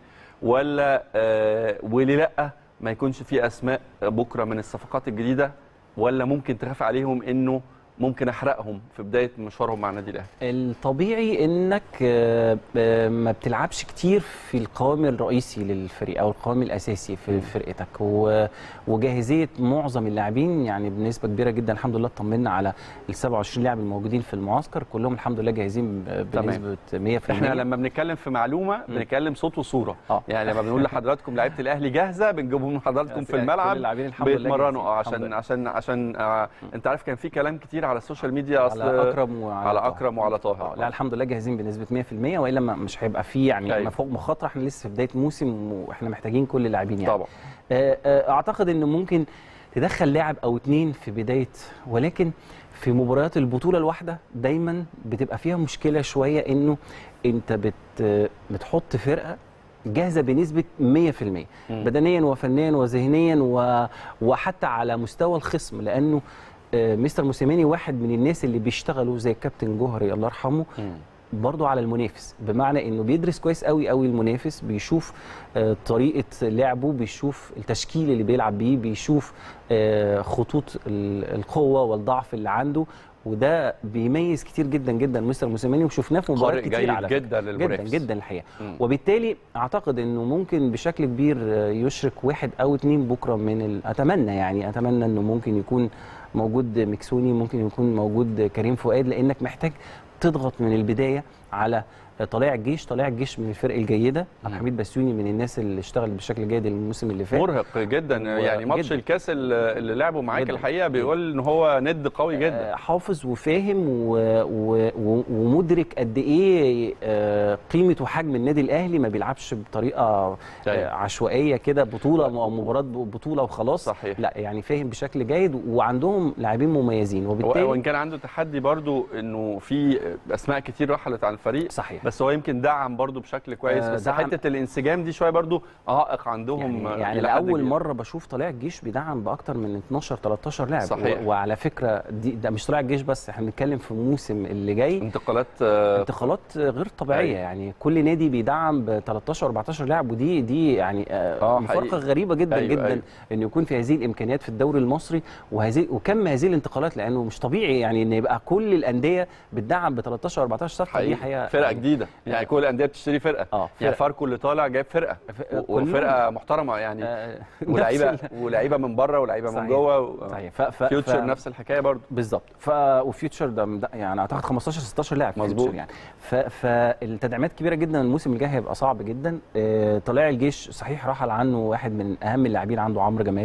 ولا آه، وليه لا ما يكونش في اسماء بكره من الصفقات الجديده ولا ممكن تخاف عليهم انه ممكن احرقهم في بدايه مشوارهم مع النادي الاهلي الطبيعي انك آه، آه، ما بتلعبش كتير في القوام الرئيسي للفريق او القوام الاساسي في فرقتك و- وجاهزيه معظم اللاعبين يعني بنسبه كبيره جدا الحمد لله اطمنا على ال 27 لاعب الموجودين في المعسكر كلهم الحمد لله جاهزين ب- تمام. بنسبه 100% احنا لما بنتكلم في معلومه بنتكلم صوت وصوره آه. يعني لما بنقول لحضراتكم لعيبه الاهلي جاهزه بنجيبهم لحضراتكم في كل الملعب اللاعبين الحمد لله بيتمرنوا اه جاهزين. الحمد عشان لله. عشان عشان آه انت عارف كان في كلام كتير على السوشيال ميديا اصل على اكرم وعلى على طه. اكرم وعلى آه، طاهر لا الحمد لله جاهزين بنسبه 100% والا ما- مش هيبقى فيه يعني أيوة. مفوق مخاطره احنا لسه في بدايه موسم واحنا محتاجين كل اللاعبين يعني طبعا آه، آه، اعتقد ان ممكن تدخل لاعب او اتنين في بدايه ولكن في مباريات البطوله الواحده دايما بتبقى فيها مشكله شويه انه انت بت بتحط فرقه جاهزه بنسبه 100% مم. بدنيا وفنيا وذهنيا و... وحتى على مستوى الخصم لانه آه، مستر موسيماني واحد من الناس اللي بيشتغلوا زي الكابتن جوهري الله يرحمه مم. برضه على المنافس بمعنى انه بيدرس كويس قوي قوي المنافس بيشوف آه، طريقه لعبه بيشوف التشكيل اللي بيلعب بيه بيشوف آه، خطوط ال- القوه والضعف اللي عنده وده بيميز كتير جدا جدا مستر موسيماني وشفناه في مباريات قارئ كتير جيد على فكرة. جدا جدا للمنافس جدا الحقيقه مم. وبالتالي اعتقد انه ممكن بشكل كبير آه، يشرك واحد او اتنين بكره من ال... اتمنى يعني اتمنى انه ممكن يكون موجود مكسوني ممكن يكون موجود كريم فؤاد لانك محتاج تضغط من البدايه على طلائع الجيش طلائع الجيش من الفرق الجيده عبد الحميد بسيوني من الناس اللي اشتغلت بشكل جيد الموسم اللي فات مرهق جدا يعني ماتش جداً. الكاس اللي اللي لعبه معاك جداً. الحقيقه بيقول ان هو ند قوي جدا آه، حافظ وفاهم و... و... و... ومدرك قد ايه آه، قيمه وحجم النادي الاهلي ما بيلعبش بطريقه آه، أيوة. عشوائيه كده بطوله او مباراه بطوله وخلاص صحيح. لا يعني فاهم بشكل جيد وعندهم لاعبين مميزين هو- وبالتالي وان كان عنده تحدي برضو انه في اسماء كتير رحلت عن الفريق صحيح بس هو يمكن دعم برضو بشكل كويس آه، بس دعم. حته الانسجام دي شويه برضو عائق عندهم يعني, يعني إلى حد لاول كبير. مره بشوف طلائع الجيش بيدعم باكتر من 12 13 لاعب صحيح. و... وعلى فكره دي ده مش طلائع الجيش بس احنا بنتكلم في الموسم اللي جاي انتقالات آه، انتقالات غير طبيعيه أيوة. يعني كل نادي بيدعم ب 13 14 لاعب ودي دي يعني آه، آه مفارقه حقيقي. غريبه جدا أيوة، جدا أيوة. ان يكون في هذه الامكانيات في الدوري المصري وهذه وكم هذه الانتقالات لانه مش طبيعي يعني ان يبقى كل الانديه بتدعم ب 13 14 صفقه دي حقيقي حقيقه فرقه جديده يعني كل الانديه بتشتري فرقه اه يعني فرق فاركو اللي طالع جايب فرقه ف- و- كلهم. وفرقه محترمه يعني آه، ولعيبه نفس ال- ولعيبه من بره ولعيبه من صحيح. جوه و- صحيح ف- ف- فيوتشر ف- نفس الحكايه برضو بالظبط ف وفيوتشر ده ده يعني اعتقد 15 16 لاعب مظبوط. فيوتشر يعني ف... فالتدعيمات كبيره جدا الموسم الجاي هيبقى صعب جدا آه، طلائع الجيش صحيح رحل عنه واحد من اهم اللاعبين عنده عمرو جمال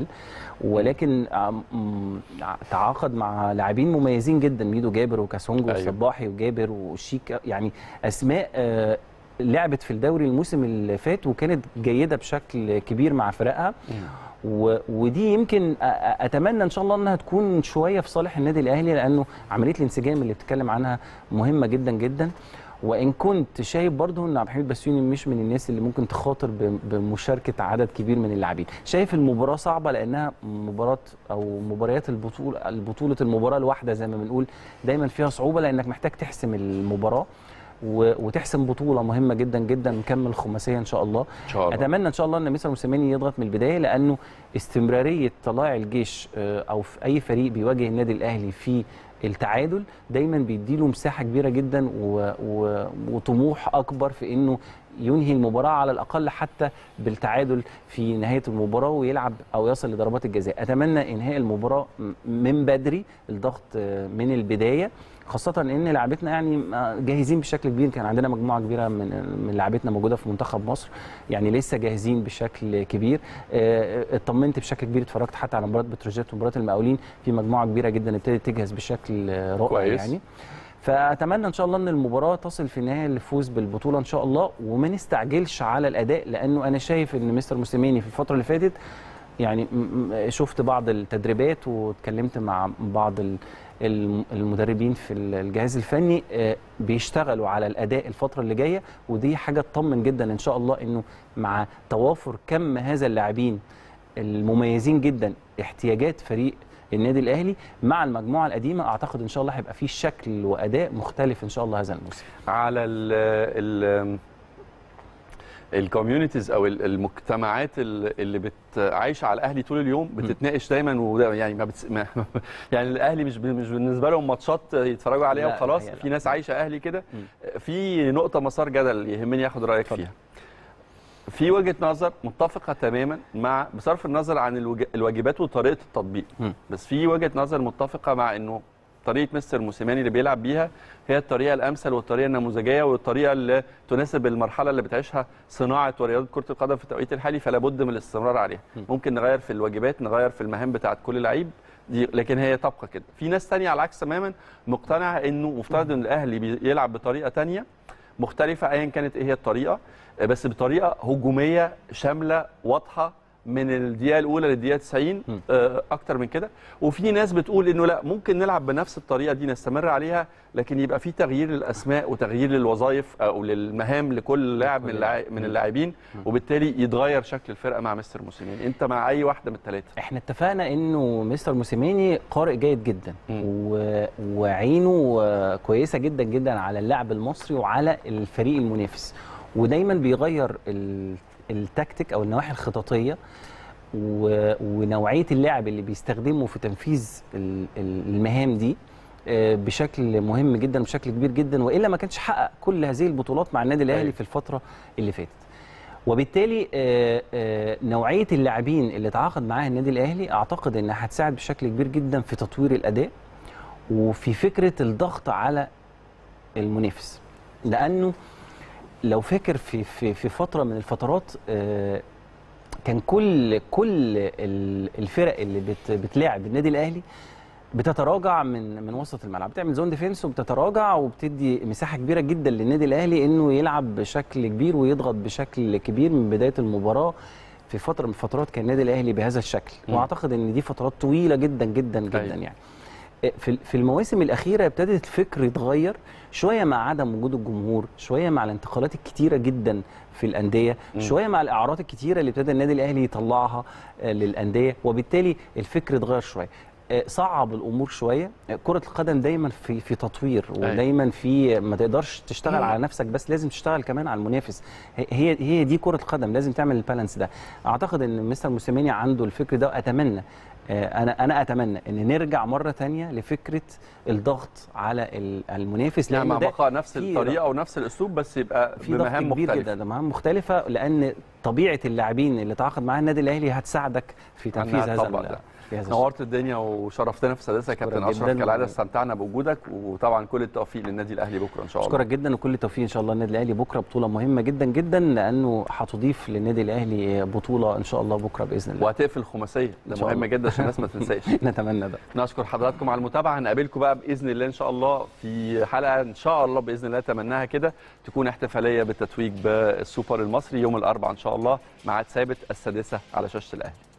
ولكن آم، م- تعاقد مع لاعبين مميزين جدا ميدو جابر وكاسونجو أيوة. وصباحي وجابر وشيك يعني اسماء آه، لعبت في الدوري الموسم اللي فات وكانت جيده بشكل كبير مع فرقها و... ودي يمكن أ- أ- اتمنى ان شاء الله انها تكون شويه في صالح النادي الاهلي لانه عمليه الانسجام اللي بتتكلم عنها مهمه جدا جدا وان كنت شايف برضه ان عبد الحميد بسيوني مش من الناس اللي ممكن تخاطر ب- بمشاركه عدد كبير من اللاعبين شايف المباراه صعبه لانها مباراه او مباريات البطوله البطوله المباراه الواحده زي ما بنقول دايما فيها صعوبه لانك محتاج تحسم المباراه و- وتحسم بطوله مهمه جدا جدا نكمل خماسيه ان شاء الله ان شاء الله اتمنى ان شاء الله ان مستر موسيماني يضغط من البدايه لانه استمراريه طلائع الجيش آه، او في اي فريق بيواجه النادي الاهلي في التعادل دايما بيديله مساحه كبيره جدا و... و... وطموح اكبر في انه ينهي المباراه على الاقل حتى بالتعادل في نهايه المباراه ويلعب او يصل لضربات الجزاء اتمنى انهاء المباراه م- من بدري الضغط آه، من البدايه خاصة ان لعبتنا يعني آه، جاهزين بشكل كبير كان عندنا مجموعة كبيرة من من لعبتنا موجودة في منتخب مصر يعني لسه جاهزين بشكل كبير آه، اطمنت بشكل كبير اتفرجت حتى على مباراة بتروجيت ومباراة المقاولين في مجموعة كبيرة جدا ابتدت تجهز بشكل آه، رائع كويس. يعني فاتمنى ان شاء الله ان المباراه تصل في النهايه للفوز بالبطوله ان شاء الله وما نستعجلش على الاداء لانه انا شايف ان مستر موسيماني في الفتره اللي فاتت يعني م- م- شفت بعض التدريبات واتكلمت مع بعض ال- الم- المدربين في ال- الجهاز الفني آه، بيشتغلوا على الاداء الفتره اللي جايه ودي حاجه تطمن جدا ان شاء الله انه مع توافر كم هذا اللاعبين المميزين جدا احتياجات فريق النادي الاهلي مع المجموعه القديمه اعتقد ان شاء الله هيبقى في شكل واداء مختلف ان شاء الله هذا الموسم على ال ال الكوميونيتيز او ال- المجتمعات ال- اللي بت عايشه على الاهلي طول اليوم بتتناقش دايما وده يعني ما, بتس... ما يعني الاهلي مش ب- مش بالنسبه لهم ماتشات يتفرجوا عليها لا، وخلاص هي لا. في ناس عايشه اهلي كده في نقطه مسار جدل يهمني اخد رايك فيها في وجهه نظر متفقه تماما مع بصرف النظر عن الوج... الواجبات وطريقه التطبيق مم. بس في وجهه نظر متفقه مع انه طريقه مستر موسيماني اللي بيلعب بيها هي الطريقه الامثل والطريقه النموذجيه والطريقه اللي تناسب المرحله اللي بتعيشها صناعه ورياضه كره القدم في التوقيت الحالي فلا بد من الاستمرار عليها ممكن نغير في الواجبات نغير في المهام بتاعه كل لعيب دي لكن هي تبقى كده في ناس تانية على العكس تماما مقتنعه انه مفترض ان الاهلي بيلعب بطريقه تانية مختلفه ايا كانت ايه هي الطريقه بس بطريقه هجوميه شامله واضحه من الدقيقه الاولى للدقيقه 90 آه، اكتر من كده وفي ناس بتقول انه لا ممكن نلعب بنفس الطريقه دي نستمر عليها لكن يبقى في تغيير للاسماء وتغيير للوظائف او للمهام لكل لاعب من اللاع- من اللاعبين وبالتالي يتغير شكل الفرقه مع مستر موسيماني انت مع اي واحده من الثلاثه احنا اتفقنا انه مستر موسيماني قارئ جيد جدا و... وعينه آه، كويسه جدا جدا على اللاعب المصري وعلى الفريق المنافس ودايما بيغير ال... التكتيك او النواحي الخططيه و... ونوعيه اللاعب اللي بيستخدمه في تنفيذ ال- ال- المهام دي آه، بشكل مهم جدا بشكل كبير جدا والا ما كانش حقق كل هذه البطولات مع النادي الاهلي أيوة. في الفتره اللي فاتت وبالتالي آه، آه، نوعيه اللاعبين اللي تعاقد معاها النادي الاهلي اعتقد انها هتساعد بشكل كبير جدا في تطوير الاداء وفي فكره الضغط على المنافس لانه لو فاكر في في في فتره من الفترات آه، كان كل كل ال- الفرق اللي بت بتلاعب النادي الاهلي بتتراجع من من وسط الملعب بتعمل زون ديفense وبتتراجع وبتدي مساحه كبيره جدا للنادي الاهلي انه يلعب بشكل كبير ويضغط بشكل كبير من بدايه المباراه في فتره من الفترات كان النادي الاهلي بهذا الشكل مم. واعتقد ان دي فترات طويله جدا جدا جدا أيوة. يعني في في المواسم الاخيره ابتدت الفكر يتغير شويه مع عدم وجود الجمهور شويه مع الانتقالات الكتيره جدا في الانديه مم. شويه مع الاعارات الكتيره اللي ابتدى النادي الاهلي يطلعها آه، للانديه وبالتالي الفكر اتغير شويه آه، صعب الامور شويه آه، كره القدم دايما في في تطوير أيوة. ودايما في ما تقدرش تشتغل على نفسك بس لازم تشتغل كمان على المنافس هي- هي هي دي كره القدم لازم تعمل البالانس ده اعتقد ان مستر موسيماني عنده الفكر ده واتمنى آه، انا انا اتمنى ان نرجع مره تانية لفكره الضغط على ال- المنافس يعني لأن مع ده بقاء نفس في الطريقه ونفس الاسلوب بس يبقى في ضغط بمهام كبير مختلفه جدا ده مهام مختلفه لان طبيعه اللاعبين اللي تعاقد معاها النادي الاهلي هتساعدك في إنها تنفيذ هذا تطبق ال- ده. في هذا الشيء. نورت الدنيا وشرفتنا في السادسه يا كابتن شكراً اشرف جداً. كالعاده استمتعنا بوجودك وطبعا كل التوفيق للنادي الاهلي بكره ان شاء الله اشكرك جدا وكل التوفيق ان شاء الله النادي الاهلي بكره بطوله مهمه جدا جدا لانه هتضيف للنادي الاهلي بطوله ان شاء الله بكره باذن الله وهتقفل خماسيه إن ده شاء مهم الله. جدا عشان الناس ما تنساش نتمنى ده نشكر حضراتكم على المتابعه هنقابلكم بقى باذن الله ان شاء الله في حلقه ان شاء الله باذن الله اتمناها كده تكون احتفاليه بالتتويج بالسوبر المصري يوم الاربعاء ان شاء الله ميعاد ثابت السادسه على شاشه الاهلي